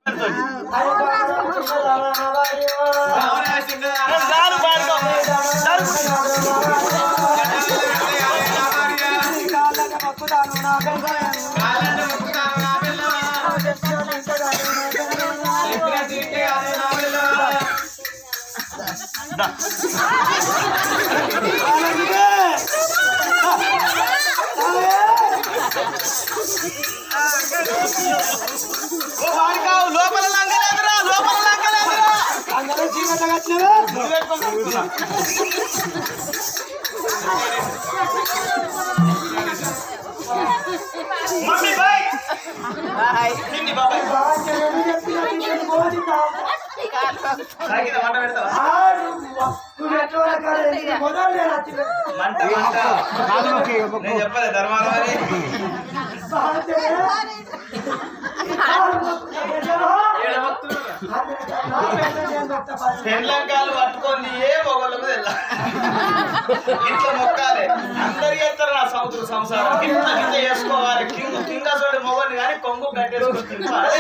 చాలు పాడుకో. చాలు. ఓ వాడికావు, లోపల లంగలేదురా లోపల లంగలేదురా ముందు పెట్టుకొని కూర్చున్నా. మమ్మీ బాయ్ తిండి బాబాయ్ తాగిన మంట పెడతావా మంట మంట నేను చెప్పలే ధర్మాలు అని పెళ్ళంకాలు పట్టుకొని ఏ మొగలకు తెల్ల ఇంట్లో మొక్కాలి అందరు చేస్తారు నా సముద్ర సంసారం కింద కింద చేసుకోవాలి కింద కింద చూడు మొగని కానీ కొంగు కట్టేసుకొని తింపాలి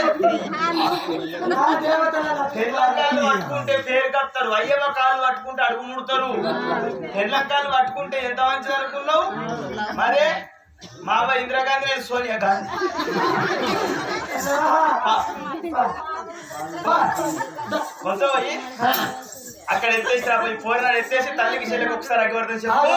పెళ్ళంకాలు పట్టుకుంటే పేరు కత్తారు అయ్యమ్మ కాలు పట్టుకుంటే అడుగు ముడతారు పెళ్ళంకాలు పట్టుకుంటే ఎంత మంచిది అనుకున్నావు మరే మా అవ్వ ఇందిరాగాంధీ నేను సోనియా గాంధీ కొంచెం పోయి అక్కడ ఎత్తేసి రా పోయి పోయినాడు ఎత్తేసి తల్లికి చెల్లికి ఒకసారి అగ్గివర్తం చెప్పు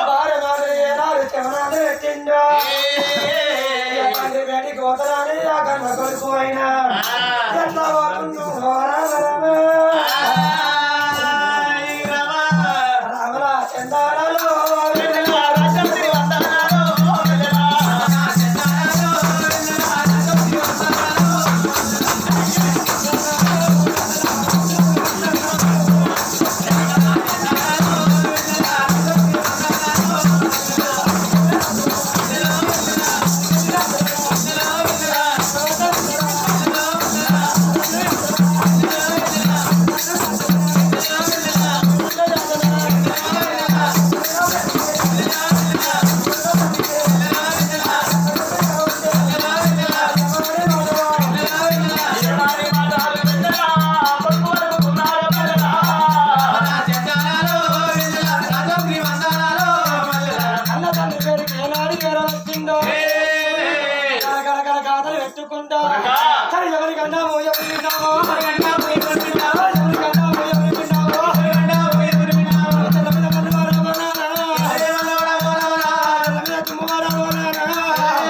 పెట్టుకుంటా సరే ఎవరికన్నాము ఎవరు విన్నామో ఎవరికన్నాము ఎవరు విన్నామో ఎవరికన్నాము ఎవరు విన్నామో తెల్ల మీద కన్ను వాడవనానా. తెల్ల మీద తుమ్ము వాడవనానా.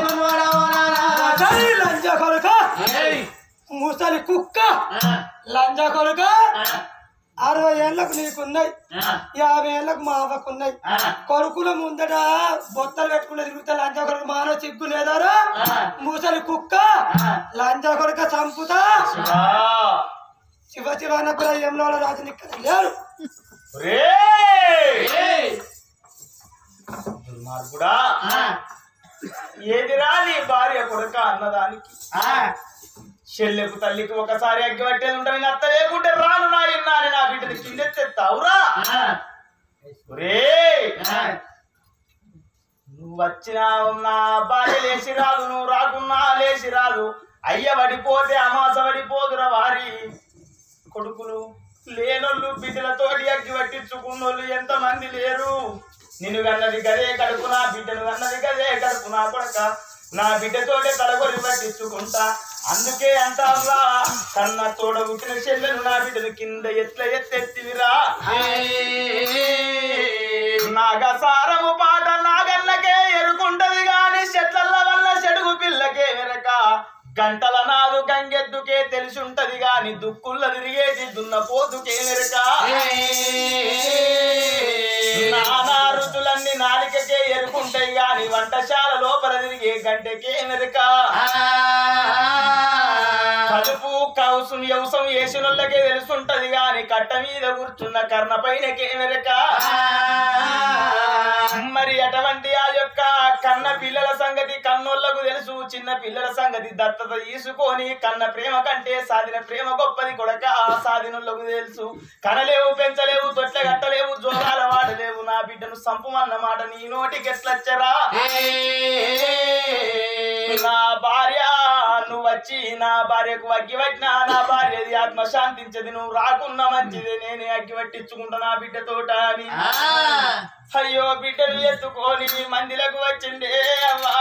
జై లంజ కొడుక ముసలి కుక్క లంజ కొడుక అరవై ఏళ్ళకు నీకున్నాయి యాభై ఏళ్ళకు మా అవ్వకున్నాయి కొడుకుల ముందట బొత్తలు పెట్టుకుని తిరుగుతా లంచా కొడుకు మానవ సిగ్గు లేదారా ముసలి కుక్క లంచా కొడుక చంపుతా శివ శివాన కూడా ఎంలో రాజు ఇక్కడ లేరు దుర్మార్గుడా ఏదిరా నీ భార్య కొడుక అన్నదానికి చెల్లెకు తల్లికి ఒకసారి అగ్గి పట్టేది ఉంటుంది అత్త లేకుంటే రాను నా ఇన్నా అని నా బిడ్డని కిందెత్తెత్తావురా ఒరే నువ్వు వచ్చినా నా భార్య లేచి రాదు నువ్వు రాకున్నా లేచి రాదు అయ్య పడిపోతే అమాస పడిపోదురా వారి కొడుకులు లేనోళ్ళు బిడ్డలతోటి అగ్గి పట్టించుకున్నోళ్ళు ఎంతమంది లేరు నిన్ను కన్నది గదే కడుపు నా బిడ్డను కన్నది గదే కడుపు నా కొడక నా బిడ్డతోటే తలగొరి పట్టించుకుంటా అందుకే అంటావా కన్న తోడ పుట్టిన చెల్లెను నా బిడ్డను కింద ఎట్ల ఎత్తెత్తివిరా నాగసారము పాట నాగన్నకే ఎరుకుంటది గాని చెట్ల వల్ల చెడుగు పిల్లకే వెరక గంటల నాదు గంగెద్దుకే తెలిసుంటది గాని దుక్కుల్ల తిరిగేది దున్న పోతుకే వెరక నానా రుచులన్నీ నాలికకే ఎరుకుంటాయి గాని వంటశాల లోపల తిరిగే గంటకే వెరక కలుపు కౌసం వ్యవసం వేసినోళ్ళకే తెలుసుంటది గాని కట్ట మీద కూర్చున్న కర్ణ పైనకే వెరక మరి అటువంటి ఆ యొక్క కన్న పిల్లల సంగతి కన్నోళ్లకు తెలుసు చిన్న పిల్లల సంగతి దత్తత తీసుకొని కన్న ప్రేమ కంటే సాధిన ప్రేమ గొప్పది కొడక ఆ సాధినులకు తెలుసు కనలేవు పెంచలేవు తొట్ల కట్టలేవు జోరాల వాడలేవు నా బిడ్డను సంపుమన్న మాట నీ నోటికి ఎట్లచ్చరా నా భార్య నువ్వు వచ్చి నా భార్యకు వగ్గి పట్టినా నా భార్య ఆత్మ శాంతించది నువ్వు రాకున్నా మంచిదే నేనే అగ్గి పట్టించుకుంటా నా బిడ్డతోట అని అయ్యో బిడ్డను ఎత్తుకొని మందిలకు వచ్చిండే అవ్వా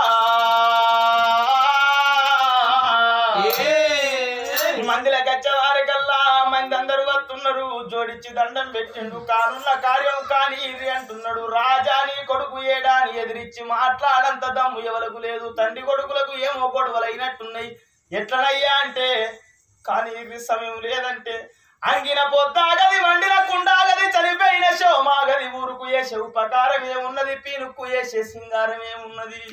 మందిలకు వచ్చేవారి కల్లా మంది అందరూ వస్తున్నారు జోడించి దండం పెట్టిండు కానున్న కార్యం కాని ఇది అంటున్నాడు రాజా నీ కొడుకు ఏడాని ఎదిరించి మాట్లాడంత దమ్ము ఎవలకు లేదు తండ్రి కొడుకులకు ఏమో గొడవలు అయినట్టున్నాయి ఎట్లనయ్యా అంటే కానీ ఇది సమయం లేదంటే అంగిన పొద్దాగది మండిన కుండాగది చనిపోయిన శోమాగది ఊరుకు వేసే ఉపకారం ఏమున్నది పీనుక్కు వేసే సింగారం ఏమున్నది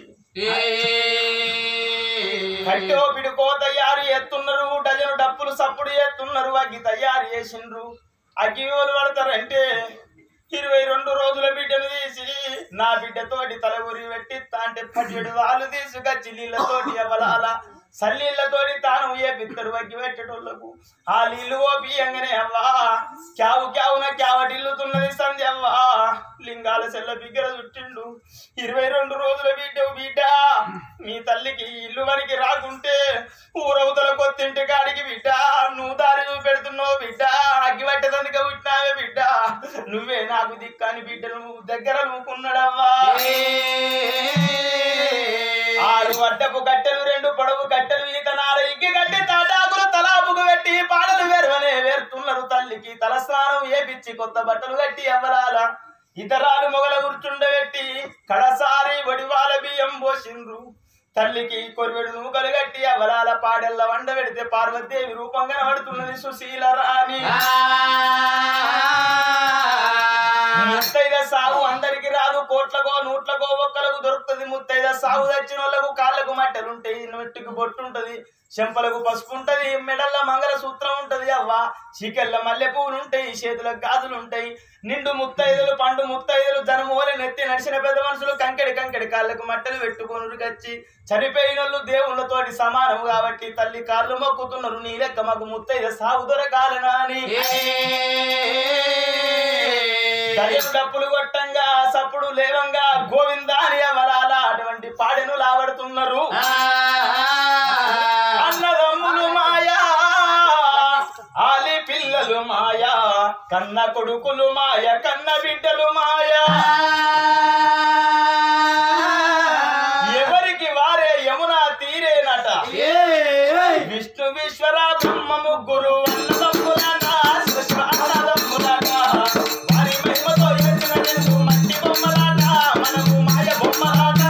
కట్టె పిడుకో తయారు చేస్తున్నారు డజను డప్పులు సప్పుడు చేస్తున్నారు అగ్గి తయారు చేసిండ్రు అగ్గి ఎవరు పడతారంటే ఇరవై రెండు రోజుల బిడ్డను తీసి నా బిడ్డతోటి తల ఉరి పెట్టిస్తా అంటే పన్నెండు వాళ్ళు తీసుకొచ్చి నీళ్ళతోటి ఎవలాల సల్లీళ్ళతోటి తాను ఏ బిత్తరు అగ్గి పెట్టేటోళ్ళకు ఆ నీళ్ళు ఓ బియ్యంగానే అవ్వా క్యావు క్యావున క్యావటిల్లుతున్నది సంధ్య అవ్వా లింగాల సెల్ల బిగ్గర చుట్టిండు ఇరవై రెండు రోజుల బిడ్డవు బిడ్డ మీ తల్లికి ఇల్లు వరకు రాకుంటే ఊరవుతల కొత్తింటి కాడికి బిడ్డ నువ్వు దారి చూపెడుతున్నావు బిడ్డ అగ్గి పట్టేదందుకు పుట్టినావే బిడ్డ నువ్వే నాకు దిక్కని బిడ్డ నువ్వు దగ్గర నువ్వుకున్నాడవ్వా ఆరు అడ్డపు కట్టెలు రెండు పొడవు కట్టెలు ఈత నార ఇగ్గి కట్టి తాటాకులు తలాపుకు పెట్టి పాడలు వెరవనే వేరుతున్నారు తల్లికి తలస్నానం ఏపిచ్చి కొత్త బట్టలు కట్టి అవ్వరాల ఇతరాలు మొగల కూర్చుండబెట్టి కడసారి వడివాల బియ్యం పోసిండ్రు తల్లికి కొరివెడు నూకలు కట్టి అవలాల పాడెల్ల వండ పెడితే పార్వతీదేవి రూపం కనబడుతున్నది సుశీల రాణి ముత్తైద సాగు అందరికి రాదు కోట్లకో నూట్లకో ఒక్కలకు దొరుకుతుంది ముత్తైద సాగు తెచ్చిన వాళ్ళకు కాళ్ళకు మట్టెలుంటాయి నొట్టికి బొట్టు ఉంటది చెంపలకు పసుపు ఉంటది మెడల్ల మంగళ సూత్రం ఉంటది అవ్వ చికెళ్ళ మల్లె పువ్వులు ఉంటాయి చేతులకు గాజులు ఉంటాయి నిండు ముత్తైదులు పండు ముత్తైదులు జనమోలి నెత్తి నడిచిన పెద్ద మనుషులు కంకెడి కంకెడి కాళ్ళకు మట్టెలు పెట్టుకొని వచ్చి చనిపోయిన వాళ్ళు దేవుళ్ళతోటి సమానం కాబట్టి తల్లి కాళ్ళు మొక్కుతున్నారు నీ లెక్క మాకు ముత్తైద సాగు దొరకాలనా అని దయ్యం డప్పులు కొట్టంగా సప్పుడు లేవంగా గోవిందా అని అవలాల అటువంటి పాడెను లావడుతున్నారు అన్నదమ్ములు మాయా ఆలి పిల్లలు మాయా కన్న కొడుకులు మాయ కన్న బిడ్డలు మాయా ఎవరికి వారే యమున తీరేనట విష్ణు విశ్వర బ్రహ్మ ముగ్గురు అన్నదమ్ములట సృష్టి అన్నదమ్ములట వారి మహిమతో ఎరిసిన తెలుగు మట్టి బొమ్మలాట మనము మాయ బొమ్మలాట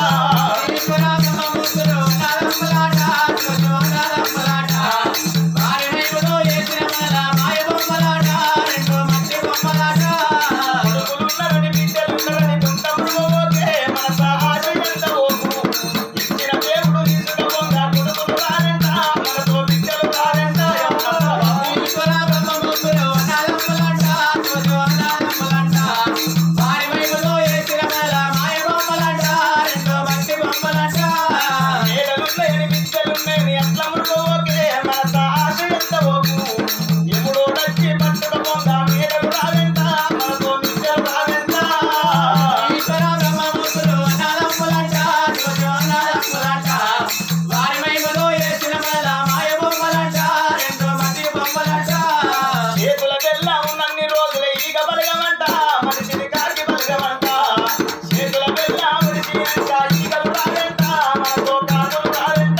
కొడుకులున్నారని బిడ్డలున్నారని గుంటములు ఓకే మన సహాయం ఎంత ఓకు ఇచ్చిన దేవుడు తీసుకపోగా కొడుకులు రారంట మనతో బిడ్డలు రారంట మేడలున్నాయని బిడ్డలున్నాయని అట్ల మురుగు ఓకే మన సహాయం ఎంత ఓకు ఎప్పుడో నచ్చి పట్టుకపోగా మేడలు రారంట మనతో బిడ్డలు రారంట చేతుల బెల్ల ఉన్నన్ని రోజులు ఈగ బలగమంట మనిషిని కాకి బలగమంట చేతుల బెల్ల మనిషి అంట ఈగలు రారంట మనతో కాకులు రారంట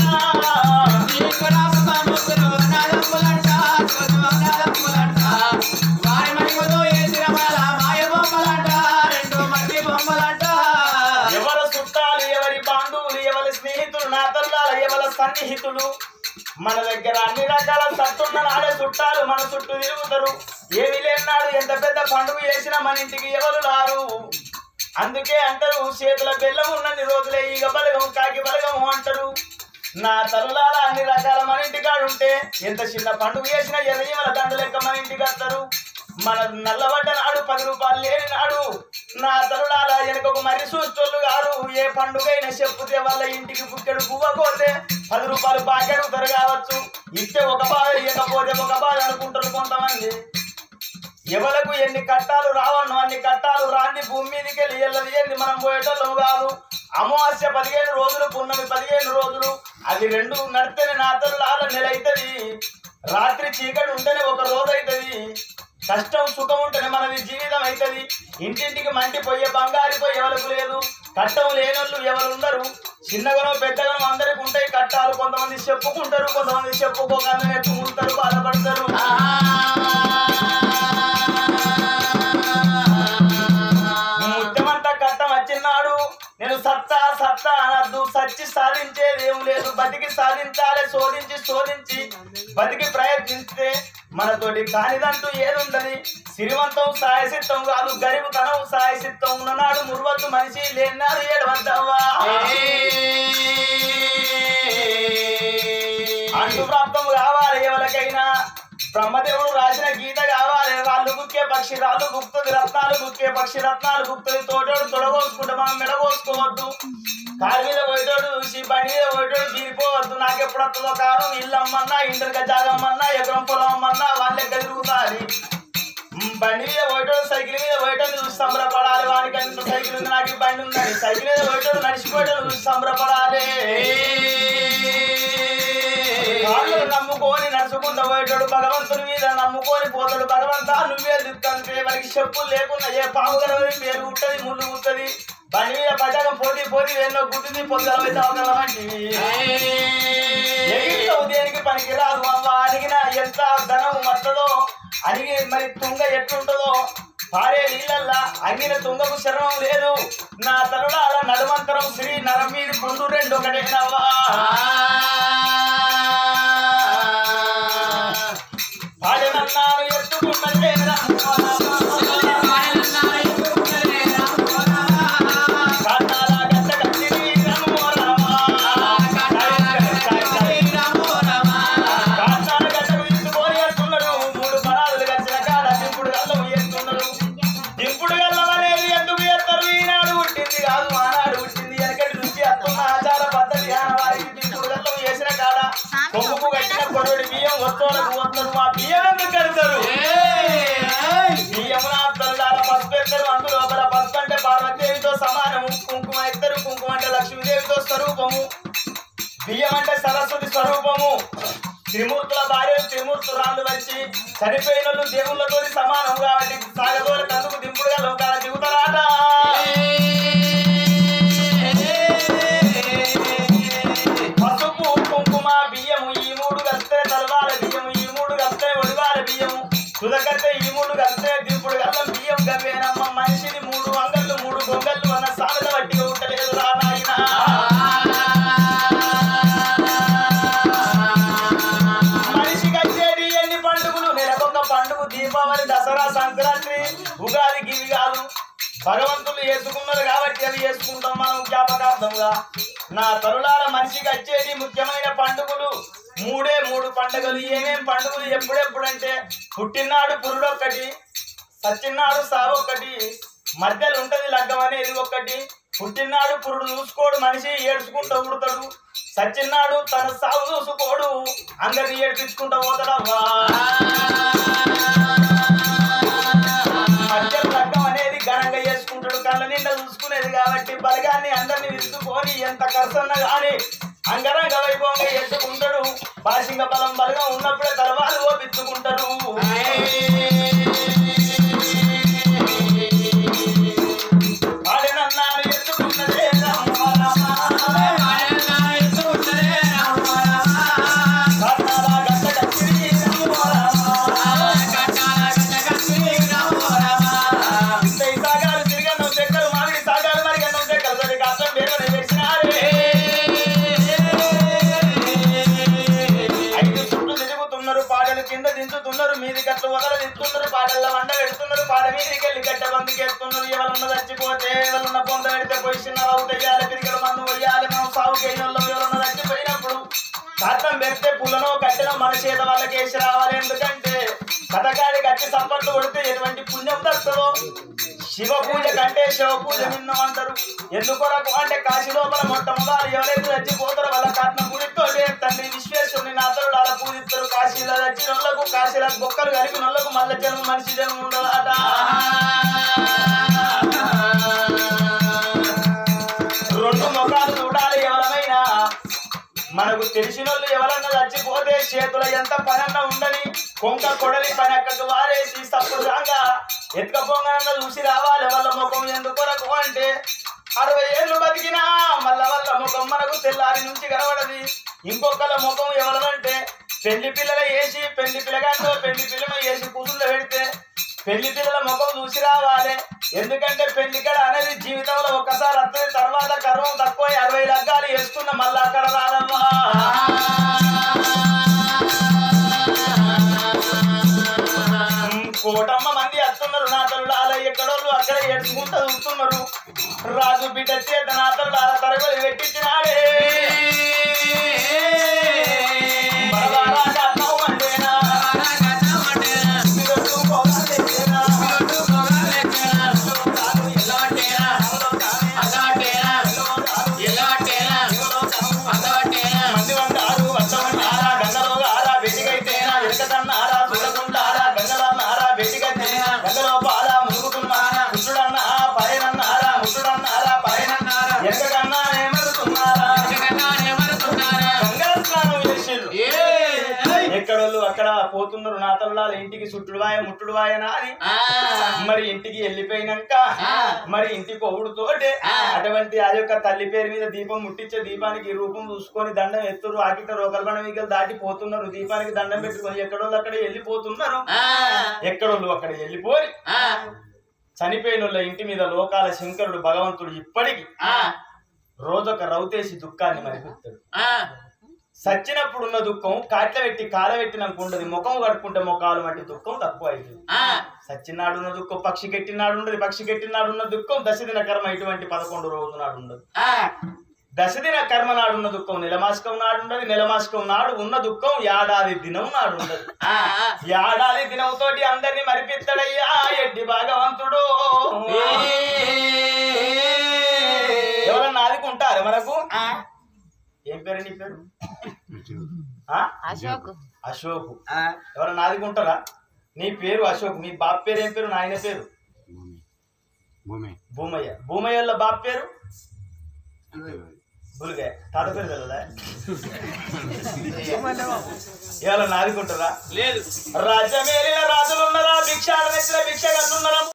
ఎవరు చుట్టాలు ఎవరి బంధువులు ఎవరి స్నేహితులు నా తల్లాల ఎవరి సన్నిహితులు మన దగ్గర అన్ని రకాల సత్తున్న నాడే చుట్టాలు మన చుట్టూ తిరుగుతారు ఏమి లేనాడు ఎంత పెద్ద పండుగ చేసినా మన ఇంటికి ఎవరు రారు అందుకే అంటారు చేతుల బెల్లం ఉన్నన్ని రోజులే ఈగ బలగం కాకి బలగం అంటారు నా తల్లాల అన్ని రకాల మన ఇంటికాడు ఉంటే ఎంత చిన్న పండుగ చేసినా ఎర్రయ్యమల దండ లెక్క మన ఇంటికి వస్తారు మన నల్లబడ్డ నాడు పది రూపాయలు లేని నాడు నా తరుడాల వెనకొక మరి చూస్తోళ్ళు గారు ఏ పండుగైనా చెప్పుతే వాళ్ళ ఇంటికి బుక్కెడు పువ్వ కోతే పది రూపాయలు బాగా అడుగుతారు కావచ్చు ఇస్తే ఒక బాధ ఇవ్వకపోతే ఒక బాధ అనుకుంటారు కొంతమంది ఎవలకు ఎన్ని కట్టాలు రావన్నో అన్ని కట్టాలు రాంది భూమి మీదకి వెళ్ళి వెళ్ళది ఏంది మనం పోయేటోళ్ళం కాదు అమావాస్య పదిహేను రోజులు పున్నమి పదిహేను రోజులు అవి రెండు నడితేనే నా తల్లాల నెల అవుతుంది రాత్రి చీకటి ఉంటేనే ఒక రోజు అవుతుంది కష్టం సుఖం ఉంటేనే మనది జీవితం అవుతుంది ఇంటింటికి మంటి పోయే బంగారు పోయి ఎవరికి లేదు కట్టం లేనోళ్ళు ఎవరు ఉండరు చిన్నగనో పెద్దగనో అందరికి ఉంటాయి కట్టాలు కొంతమంది చెప్పుకుంటారు కొంతమంది చెప్పుకోకుండా ఎక్కుంటారు బాధపడతారు ముట్టమంట కట్టం వచ్చినాడు నేను సత్తా సత్తా అనద్దు సచ్చి సాధించేది ఏం లేదు బతికి సాధించాలి శోధించి శోధించి బతికి ప్రయత్నిస్తే మనతోటి కానిదంటూ ఏదుంటది సిరివంతం సాయసిత్తం కాదు గరిబు తనం సాయసిత్తం ఉన్ననాడు మురువద్దు మనిషి లేనాడు ఏడవద్దవ్వా అంటు ప్రాప్తం కావాలి ఎవరికైనా బ్రహ్మదేవుడు రాసిన గీత కావాలి రాళ్ళు గుక్కే పక్షి రాళ్ళు గుప్తుంది రత్నాలు గుక్కే పక్షి రత్నాలు గుప్తుంది తోటోడు తొడగోసుకుంటే మనం మెడగోసుకోవద్దు కారు మీద పోయేటోడు చూసి బండి మీద పోయేటోడు తీరిపోవద్దు నాకు ఎప్పుడు వస్తుందో కారు ఇల్లు అమ్మన్నా ఇంటర్ జాగమ్మన్నా ఎకరం పొలం అమ్మన్నా వాళ్ళే తిరుగుతారు మ్, బండి మీద పోయేటోడు సైకిల్ మీద పోయేటోడు చూసి సంబరపడాలి వానికి అంత సైకిల్ ఉంది నాకు ఈ బండి ఉందని సైకిల్ మీద పోయేటోడు నడిచిపోయేటోడు చూసి సంబరపడాలి కాళ్ళు నమ్ముకొని నడుచుకుంటూ పోయేటోడు భగవంతుని మీద నమ్ముకొని పోతాడు భగవంతా నువ్వే దిక్కంటే మనకి చెప్పులు లేకుండా ఏ పాము కలవది పేరు ఉంటుంది ముళ్ళు ఉంటుంది బండి మీద పడ్డాక పోటీ పోటీ ఎన్నో గుర్తుంది పొద్దులమైతే అవగలమంటివి ఎగిరితో దేనికి పనికి రాదు అవ్వ అడిగిన ఎంత ధనం వస్తుందో అడిగి మరి తుంగ ఎట్లుంటుందో పారే నీళ్ళల్లా అంగిన తుంగకు శరణం లేదు నా తరుడాల నడుమంతరం శ్రీ నరం మీద ముందు రెండు ఒకటేనవ్వా పాడనన్నాను ఎత్తుకున్నదే కన్నాల గంట కట్టి రమో రమా కాంతాల గడ్డకు తీసుకొని వెళ్తున్నాడు. మూడు పరాదులు గడిచిన కాడ దింపుడు గల్లం ఎత్తున్నాడు. దింపుడు గల్లం అనేది ఎందుకు ఎత్తారు? ఈనాడు పుట్టింది కాదు, ఆనాడు పుట్టింది. వెనకటి నుంచి వస్తున్న ఆచార పద్ధతి ఆనవాయితీ దింపుడు గల్లం వేసిన కాడ కొమ్ముకు కట్టిన కొడుడి బియ్యం వస్తువులకు వస్తారు. మా బియ్యం ఎందుకు కడతారు? బియ్యమున తల్లాల పసుపు ఎత్తారు. అందులోపల పసుపు అంటే పార్వతీదేవితో సమానము కుంకుమ ఎత్తారు కుంకుమ అంటే లక్ష్మీదేవితో స్వరూపము బియ్యం అంటే సరస్వతి స్వరూపము త్రిమూర్తుల భార్యలు త్రిమూర్తురాళ్ళు వచ్చి చనిపోయిన వాళ్ళు దేవుళ్ళతో సమానం కాబట్టి సాగదోల కందుకు దింపుడుగా లోకాల దిగుతారాట పసుపు కుంకుమ బియ్యము ఈ మూడు కలిస్తే తలవాల బియ్యము ఈ మూడు కలిస్తే ఒడివాల బియ్యము కుదకస్తే ఈ మూడు కలిస్తే దింపుడు గల్లం బియ్యం గవ్వేనమ్మ మనిషిని మూడు అంగళ్ళు మూడు గొంగళ్ళు అన్న సామెత బట్టి ఉండలేదు రా నాయనా మనిషికి వచ్చేది ఎన్ని పండుగలు నెలకొక పండుగ దీపావళి దసరా సంక్రాంతి ఉగాది గివి కాదు భగవంతులు వేసుకున్నారు కాబట్టి అవి వేసుకుంటాం మనం జ్ఞాపకార్థంగా నా తరులాల మనిషికి వచ్చేది ముఖ్యమైన పండుగలు మూడే మూడు పండుగలు ఏమేం పండుగలు ఎప్పుడెప్పుడంటే పుట్టినాడు పురుడొక్కటి సచ్చినాడు సావు ఒకటి మధ్యలో ఉంటది లగ్గం అనేది ఒకటి పుట్టినాడు పురుడు చూసుకోడు మనిషి ఏడ్చుకుంటూ ఉడతాడు సచ్చినాడు తన సాగు చూసుకోడు అందరిని ఏడ్పించుకుంటూ పోతాడవ్వా మధ్యలో లగ్గం అనేది ఘనంగా చేసుకుంటాడు కళ్ళ నిండా చూసుకునేది కాబట్టి బలగాన్ని అందరిని విసుకొని ఎంత కర్సన్న గాని అంగరంగ వైభవంగా ఎత్తుకుంటాడు భాషింగ బలం బలగా ఉన్నప్పుడే తలవాలు ఓపించుకుంటారు వాడినన్నాను ఎత్తుకున్నదే రామ రామ. కర్ణాల గడ్డ కచ్చిరి రామ రామ. ఇంత ఈ సాగాలు తిరిగన్నం చెక్కలు మామిడి సాగాలు మరి గన్నం చెక్కలు సరి కాస్తం వేరుని తెచ్చినారే. ఐదు చుట్టూ తిరుగుతున్నారు పాడలు కింద దించుతున్నారు మీది గట్లు వదల దించుతున్నారు పాడల వండ పెడుతున్నారు పాడ మీదికి వెళ్ళి గడ్డ బందుకేస్తున్నారు ఎవరున్న చచ్చిపోతే ఎవరున్న పొంద పెడితే పొజిషన్ అవుట్ అయ్యాలి తిరిగల మందు వేయాలి మనం సాగు కేజీల్లో ఎవరున్న చచ్చిపోయినప్పుడు కట్టం పెడితే పులను కట్టిన మన చేత వాళ్ళకి వేసి రావాలి ఎందుకంటే కథకాడి కట్టి సప్పట్లు కొడితే ఎటువంటి పుణ్యం దక్కుతుందో శివ పూజ కంటే శివ పూజ నిన్నం అంటారు ఎందుకొరకు అంటే కాశీ లోపల మొట్టమొదలు ఎవరైతే చచ్చిపోతారో వాళ్ళ కట్నం గుడితో తండ్రి విశ్వేశ్వరుని నాతరుడు అలా పూజిస్తారు కాశీలో వచ్చిన వాళ్ళకు కాశీలో బొక్కలు కలిపిన వాళ్ళకు మళ్ళీ జన్మ మనిషి జన్మ ఉండదట రెండు ముఖాలు చూడాలి ఎవరమైనా మనకు తెలిసినోళ్ళు ఎవరన్నా చచ్చిపోతే చేతుల ఎంత పనన్నా ఉండని కొంక కొడలి పనక్కకు వారేసి సప్పుడు రాగా ఎత్తుకపోగానన్నా చూసి రావాలి వాళ్ళ ముఖం ఎందుకొరకు అంటే అరవై ఏళ్ళు బతికినా మళ్ళా వాళ్ళ ముఖం మనకు తెల్లారి నుంచి కనబడది ఇంకొకళ్ళ ముఖం ఎవరంటే పెళ్లి పిల్లల వేసి పెళ్లి పిల్లగాంతో పెళ్లి పిల్లలు వేసి కూతుళ్ళు పెడితే పెళ్లి పిల్లల ముఖం చూసి రావాలి ఎందుకంటే పెళ్లి కడ అనేది జీవితంలో ఒక్కసారి వస్తుంది తర్వాత కర్మం తక్కువ అరవై రకాలు వేసుకున్న మళ్ళీ అక్కడ రాదమ్మా ఉమ్, కోటమ్మ మంది వస్తున్నారు నా తల్లుడాల ఎక్కడోళ్ళు అక్కడ ఏడ్చుకుంటూ చూస్తున్నారు రాజు బిడ్డ చేత నా తల్లుడాల తరగలు పెట్టించినాడే బరబారా కట్నం అంటేనా మీరొట్టు పోవాలేనా? రాజు ఎలా అంటేనా? మంది వంటారు వద్దమంటారా గంగలో గారా బెట్టిగైతేనా ఎరకతన్నారా చూడకుంటారా గంగలన్నారా బెట్టిగైతేనా గంగలో పారా మునుగుతున్నారా ముట్టుడన్నా పైనన్నారా ముట్టుడన్నారా పైనన్నారా ఎరకకన్నా ఏమరుతున్నారా గంగల స్నానం చేసిర్రు ఎక్కడోళ్ళు అక్కడ పోతున్నారు నా తల్లాల ఇంటికి చుట్టుడువాయ ముట్టుడువాయనా అని మరి ఇంటికి వెళ్ళిపోయినాక మరి ఇంటి కొవుడుతోటే అటువంటి ఆ యొక్క తల్లి పేరు మీద దీపం ముట్టించే దీపానికి రూపం చూసుకొని దండం ఎత్తురు ఆకిట రోకల్బండ మీగలు దాటి పోతున్నారు దీపానికి దండం పెట్టుకొని ఎక్కడోళ్ళు అక్కడ వెళ్ళిపోతున్నారు ఎక్కడోళ్ళు అక్కడ వెళ్ళిపోయి చనిపోయిన వాళ్ళ ఇంటి మీద లోకాల శంకరుడు భగవంతుడు ఇప్పటికి రోజొక రౌతేసి దుఃఖాన్ని మరిపిస్తాడు సచ్చినప్పుడు ఉన్న దుఃఖం కాట్ల పెట్టి కాల పెట్టినాక ఉండదు ముఖం కడుక్కుంటే ముఖాలు మట్టి దుఃఖం తక్కువ అవుతుంది సచ్చినాడు ఉన్న దుఃఖం పక్షి కెట్టినాడు ఉండదు పక్షి కెట్టినాడు ఉన్న దుఃఖం దశదిన కర్మ ఇటువంటి పదకొండు రోజు నాడు ఉండదు దశదిన కర్మ నాడు ఉన్న దుఃఖం నెలమాసకం నాడు ఉండదు నెలమాసకం నాడు ఉన్న దుఃఖం ఏడాది దినం నాడు ఉండదు ఏడాది దినంతోటి అందరిని మరిపిస్తాడయ్యా ఎడ్డి భాగవంతుడు ఎవరన్నా ఆదుకుంటారు మనకు ఏం పేరు నీ పేరు ఆ? అశోక్ అశోక్ ఎవరన్నా ఆదుకుంటారా నీ పేరు అశోక్ మీ బాప్ పేరు ఏం పేరు నాయన పేరు భూమి భూమయ్య భూమయ్యల బాప్ పేరు భూమి బులుగా తాత పేరు తెలదా ఎవరన్నా ఆదుకుంటారా లేదు రాజ్యమేలిన రాజులున్నారా భిక్షాడు నెచ్చిన భిక్ష కన్నున్నారా